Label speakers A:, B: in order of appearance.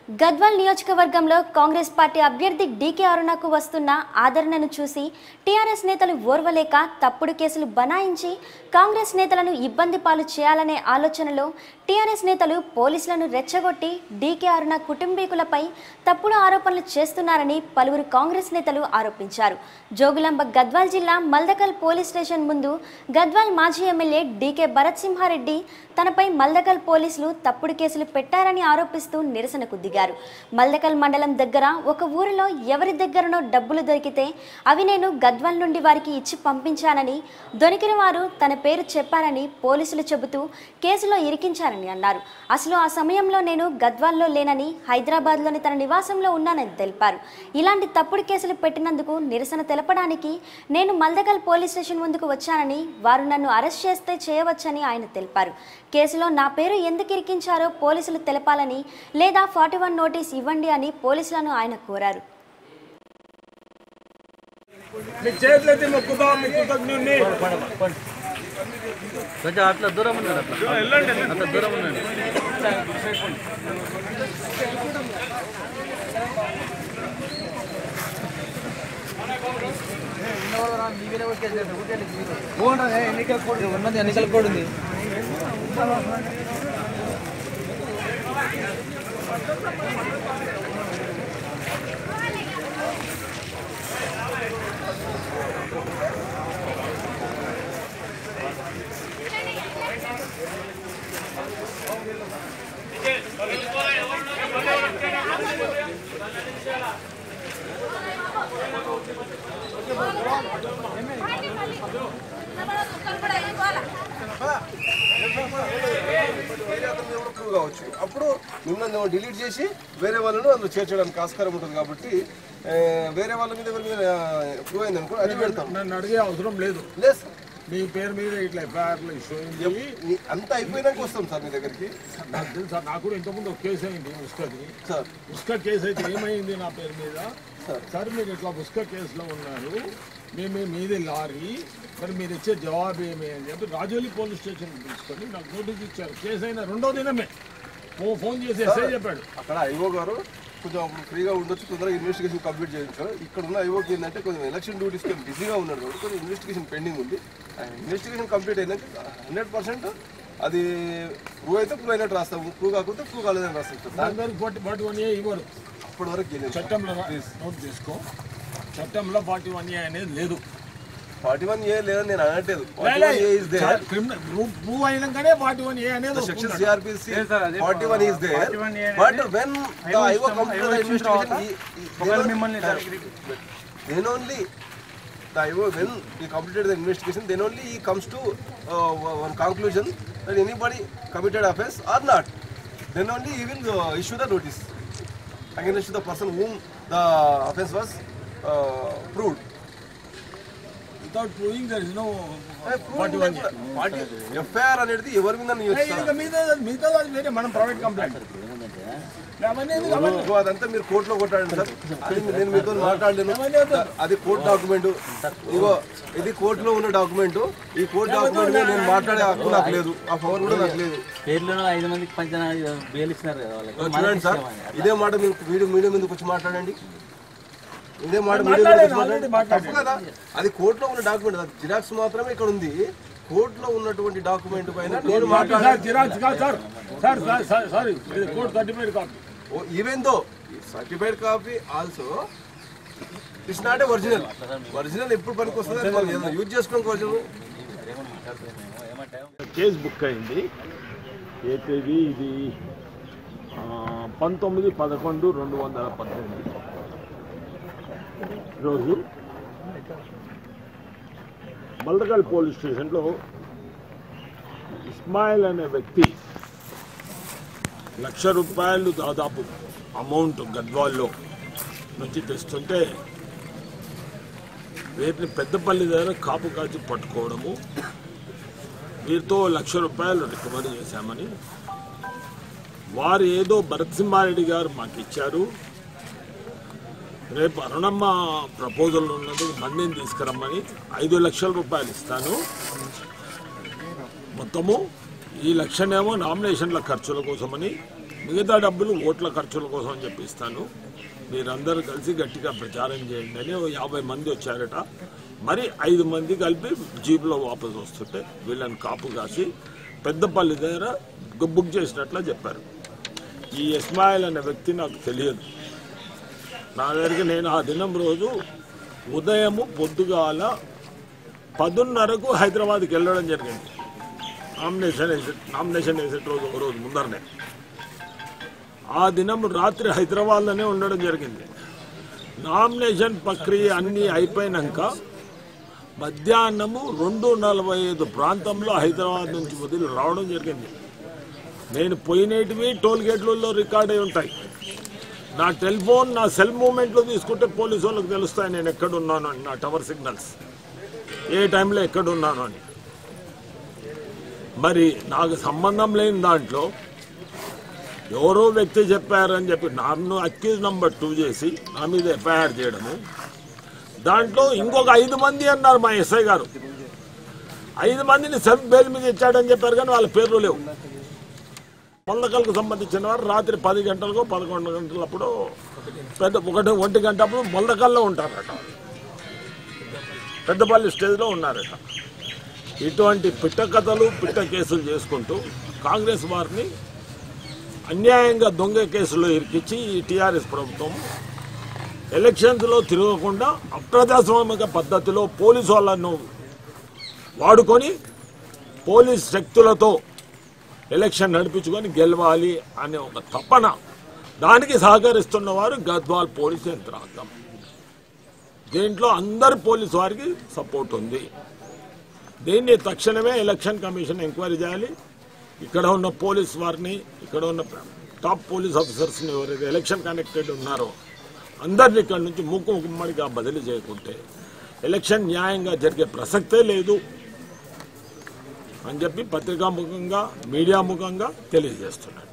A: గద్వాల్ నియోజకవర్గంలో కాంగ్రెస్ పార్టీ అభ్యర్థి డీకే అరుణకు వస్తున్న ఆదరణను చూసి టీఆర్ఎస్ నేతలు ఓర్వలేక తప్పుడు కేసులు బనాయించి కాంగ్రెస్ నేతలను ఇబ్బంది పాలు చేయాలనే ఆలోచనలో టీఆర్ఎస్ నేతలు పోలీసులను రెచ్చగొట్టి డీకే అరుణ కుటుంబీకులపై తప్పుడు ఆరోపణలు చేస్తున్నారని పలువురు కాంగ్రెస్ నేతలు ఆరోపించారు జోగులాంబ గద్వాల్ జిల్లా మల్దకల్ పోలీస్ స్టేషన్ ముందు గద్వాల్ మాజీ ఎమ్మెల్యే డీకే భరత్ సింహారెడ్డి తనపై మల్దకల్ పోలీసులు తప్పుడు కేసులు పెట్టారని ఆరోపిస్తూ నిరసనకు దిగారు మల్దకల్ మండలం దగ్గర ఒక ఊరిలో ఎవరి దగ్గరనో డబ్బులు దొరికితే అవి నేను గద్వాల్ నుండి వారికి ఇచ్చి పంపించానని దొరికిన వారు తన పేరు చెప్పారని పోలీసులు చెబుతూ కేసులో ఇరికించారని అన్నారు అసలు ఆ సమయంలో నేను గద్వాల్లో లేనని హైదరాబాద్లోని తన నివాసంలో ఉన్నానని తెలిపారు ఇలాంటి తప్పుడు కేసులు పెట్టినందుకు నిరసన తెలపడానికి నేను మల్దకల్ పోలీస్ స్టేషన్ ముందుకు వచ్చానని వారు నన్ను అరెస్ట్ చేస్తే చేయవచ్చని ఆయన తెలిపారు కేసులో నా పేరు ఎందుకు ఇరికించారో పోలీసులు తెలపాలని లేదా ఫార్టీ వన్ నోటీస్ ఇవ్వండి అని పోలీసులను ఆయన కోరారు
B: మీకు చేతులైతే మొక్కుతా మీకు కృతజ్ఞుణ్ణి
C: కొంచెం అట్లా దూరం ఉన్నాడు అట్లా అట్లా దూరం ఉన్నాడు
D: ఎన్నికల కోడ్ ఉన్నది ఎన్నికల కోడ్ ఉంది
E: ప్రూవ్ కావచ్చు అప్పుడు మిమ్మల్ని డిలీట్ చేసి వేరే వాళ్ళను అందులో చేర్చడానికి ఆస్కారం ఉంటుంది కాబట్టి ఆ, వేరే వాళ్ళ మీద ఎవరి మీద ప్రూవ్ అయింది అనుకో అది పెడతాం
B: నన్ను అడిగే అవసరం లేదు
E: లేదు సార్.
B: మీ పేరు మీద ఇట్లా ఎఫ్ఐఆర్లు ఇష్యూ అయింది
E: నీ- అంతా అయిపోయినాక వస్తాం సార్ మీ దగ్గరికి
B: నాకు తెలుసా నాకు కూడా ఇంతకుముందు ఒక కేసు అయింది ఉస్కది
E: సార్
B: ఉస్క కేసు అయితే ఏమైంది నా పేరు మీద సార్ మీరు ఇట్లా ఉస్క కేసులో ఉన్నారు మేము మీ- మీది లారీ మరి మీరు ఇచ్చే జవాబు ఏమి అని చెప్పి రాజోలి పోలీస్ స్టేషన్ తీసుకొని నాకు నోటీస్ ఇచ్చారు కేసు అయిన రెండో దినమే ఫో- ఫోన్ చేసి ఎస్ఐ చెప్పాడు
E: అక్కడ ఐఓ గారు కొంచెం అప్పుడు ఫ్రీగా ఉండొచ్చు తొందరగా ఇన్వెస్టిగేషన్ కంప్లీట్ చేయించారు ఇక్కడ ఉన్న ఐఓకి ఏంటంటే కొంచెం ఎలక్షన్ డ్యూటీస్ కొంచెం బిజీగా ఉన్నాడు కాబట్టి కొంచెం ఇన్వెస్టిగేషన్ పెండింగ్ ఉంది ఆ ఇన్వెస్టిగేషన్ కంప్లీట్ అయినాక హండ్రెడ్ పర్సెంట్ అది ప్రూవ్ అయితే ప్రూవ్ అయినట్టు రాస్తాము ప్రూవ్ కాకపోతే ప్రూవ్ కాలేదని రాస్తాం సార్
B: దాని వరకు ఫార్టీ ఫార్టీ వన్ ఏ ఇవ్వరు
E: అప్పటి వరకు ఏం లేదు సార్.
B: చట్టంలో నోట్ చేసుకో చట్టంలో ఫార్టీ వన్ ఏ అనేది లేదు
E: ఫార్టీ వన్ ఏ లేదని నేను అనట్లేదు forty one A is there
B: criminal prove అయినాకనే ఫార్టీ వన్ ఏ అనేది
E: సెక్షన్
B: ఒప్పుకున్నాడు.
E: CRPC forty one is there but when the IO complete the investigation then only the IO when he completed the investigation then only he comes to uh, one conclusion that anybody committed offense or not then only he will uh, issue the notice against the person whom the offense was uh, proved
B: Without proving there is no
E: forty one FIR అనేది ఎవరి మీద నీ
B: Hey, ఇంకా మిగతా మిగతా అది వేరే మనం ప్రైవేట్ కంప్లైంట్ అవన్నీ ఎందుకు? అవన్నీ
E: ఇగో అదంతా మీరు కోర్టులో కొట్టాడండి సార్ అది నేను మీతో మాట్లాడలేను అది కోర్టు డాక్యుమెంట్ ఇగో ఇది కోర్టులో ఉన్న డాక్యుమెంట్ ఈ కోర్టు డాక్యుమెంట్ మీద నేను మాట్లాడే హక్కు నాకు లేదు ఆ పవర్ కూడా నాకు లేదు
C: పేర్లోనే ఐదు మందికి పంచిన బెయిల్ ఇచ్చినారు కదా వాళ్ళకి
E: చూడండి సార్ ఇదే మాట మీరు వీడియో మీడియా మీదకి వచ్చి మాట్లాడండి ఇదే మాట మీడియా మీదకి వచ్చి మాట్లాడండి తప్పు కదా అది కోర్టులో ఉన్న డాక్యుమెంట్ అది జిరాక్స్ మాత్రమే ఇక్కడ ఉంది కోర్టులో ఉన్నటువంటి డాక్యుమెంట్ పైన నేను
B: సార్
E: మాట్లాడాలి
B: జిరాక్స్ కాదు sir sir sir sir sorry ఇది court certificate copy
E: even though certified copy also it's not a original original ఎప్పుడు పనికి వస్తుంది మనం ఏదైనా యూజ్ చేసుకోవడానికి ఒరిజినల్
B: కేసు బుక్ అయింది ఏ తేదీ ఇది ఆ, పంతొమ్మిది పదకొండు రెండు వందల పద్దెనిమిది రోజు మల్దగల్ పోలీస్ స్టేషన్లో ఇస్మాయిల్ అనే వ్యక్తి లక్ష రూపాయలు దాదాపు అమౌంట్ గద్వాల్లో నుంచి తెస్తుంటే వీటిని పెద్దపల్లి దగ్గర కాపు కాచి పట్టుకోవడము వీరితో లక్ష రూపాయలు రికవరీ చేశామని వారు ఏదో భరత్సింహారెడ్డి గారు మాకు ఇచ్చారు రేపు అరుణమ్మ ప్రపోజల్ ఉన్నది బండిని తీసుకురమ్మని ఐదు లక్షల రూపాయలు ఇస్తాను మొత్తము ఈ లక్షనేమో నామినేషన్ల ఖర్చుల కోసమని మిగతా డబ్బులు ఓట్ల ఖర్చుల కోసం అని చెప్పి ఇస్తాను మీరందరూ కలిసి గట్టిగా ప్రచారం చేయండి అని ఓ యాభై మంది వచ్చారట మరి ఐదు మంది కలిపి జీపులో వాపసు వస్తుంటే వీళ్ళని కాపు కాసి పెద్దపల్లి దగ్గర బుక్ చేసినట్లా చెప్పారు ఈ ఇస్మాయిల్ అనే వ్యక్తి నాకు తెలియదు నా దగ్గరికి నేను ఆ దినం రోజు ఉదయము పొద్దుగాల పదున్నరకు హైదరాబాద్కి వెళ్ళడం జరిగింది నామినేషన్ వేసే నామినేషన్ వేసే రోజు ఒక రోజు ముందరనే ఆ దినం రాత్రి హైదరాబాద్లోనే ఉండడం జరిగింది నామినేషన్ ప్రక్రియ అన్నీ అయిపోయినాక మధ్యాహ్నము రెండు నలభై ఐదు ప్రాంతంలో హైదరాబాద్ నుంచి వదిలి రావడం జరిగింది నేను పోయినటివి టోల్ గేట్లలో రికార్డ్ అయి ఉంటాయి నా టెలిఫోన్ నా సెల్ మూమెంట్లో తీసుకుంటే పోలీసు వాళ్ళకి తెలుస్తాయి నేను ఎక్కడ ఉన్నాను అని నా టవర్ సిగ్నల్స్ ఏ టైంలో ఎక్కడ ఉన్నాను అని మరి నాకు సంబంధం లేని దాంట్లో ఎవరో వ్యక్తి చెప్పారని చెప్పి నన్ను అక్యూజ్ నంబర్ టూ చేసి నా మీద ఎఫ్ఐఆర్ చేయడము దాంట్లో ఇంకొక ఐదు మంది అన్నారు మా ఎస్ఐ గారు ఐదు మందిని సెల్ఫ్ బెయిల్ మీద ఇచ్చాడని చెప్పారు కానీ వాళ్ళ పేర్లు లేవు మొల్లకల్కు సంబంధించిన వారు రాత్రి పది గంటలకు పదకొండు గంటలప్పుడు పెద్ద ఒకటి ఒంటి గంట అప్పుడు మొల్లకల్లో ఉంటారట పెద్దపల్లి స్టేజ్లో ఉన్నారట ఇటువంటి పిట్ట కథలు పిట్ట కేసులు చేసుకుంటూ కాంగ్రెస్ వారిని అన్యాయంగా దొంగ కేసులో ఇరికించి ఈ టీఆర్ఎస్ ప్రభుత్వం ఎలక్షన్స్లో తిరగకుండా అప్రజాస్వామిక పద్ధతిలో పోలీసు వాళ్ళను వాడుకొని పోలీస్ శక్తులతో ఎలక్షన్ నడిపించుకొని గెలవాలి అనే ఒక తపన దానికి సహకరిస్తున్న వారు గద్వాల్ పోలీస్ యంత్రాంగం దీంట్లో అందరు పోలీసు వారికి సపోర్ట్ ఉంది దీన్ని తక్షణమే ఎలక్షన్ కమిషన్ ఎంక్వైరీ చేయాలి ఇక్కడ ఉన్న పోలీస్ వారిని ఇక్కడ ఉన్న టాప్ పోలీస్ ఆఫీసర్స్ని ఎవరైతే ఎలక్షన్ కనెక్టెడ్ ఉన్నారో అందరిని ఇక్కడ నుంచి ముక్కు ముమ్మడిగా బదిలీ చేయకుంటే ఎలక్షన్ న్యాయంగా జరిగే ప్రసక్తే లేదు అని చెప్పి పత్రికా ముఖంగా మీడియా ముఖంగా తెలియజేస్తున్నాను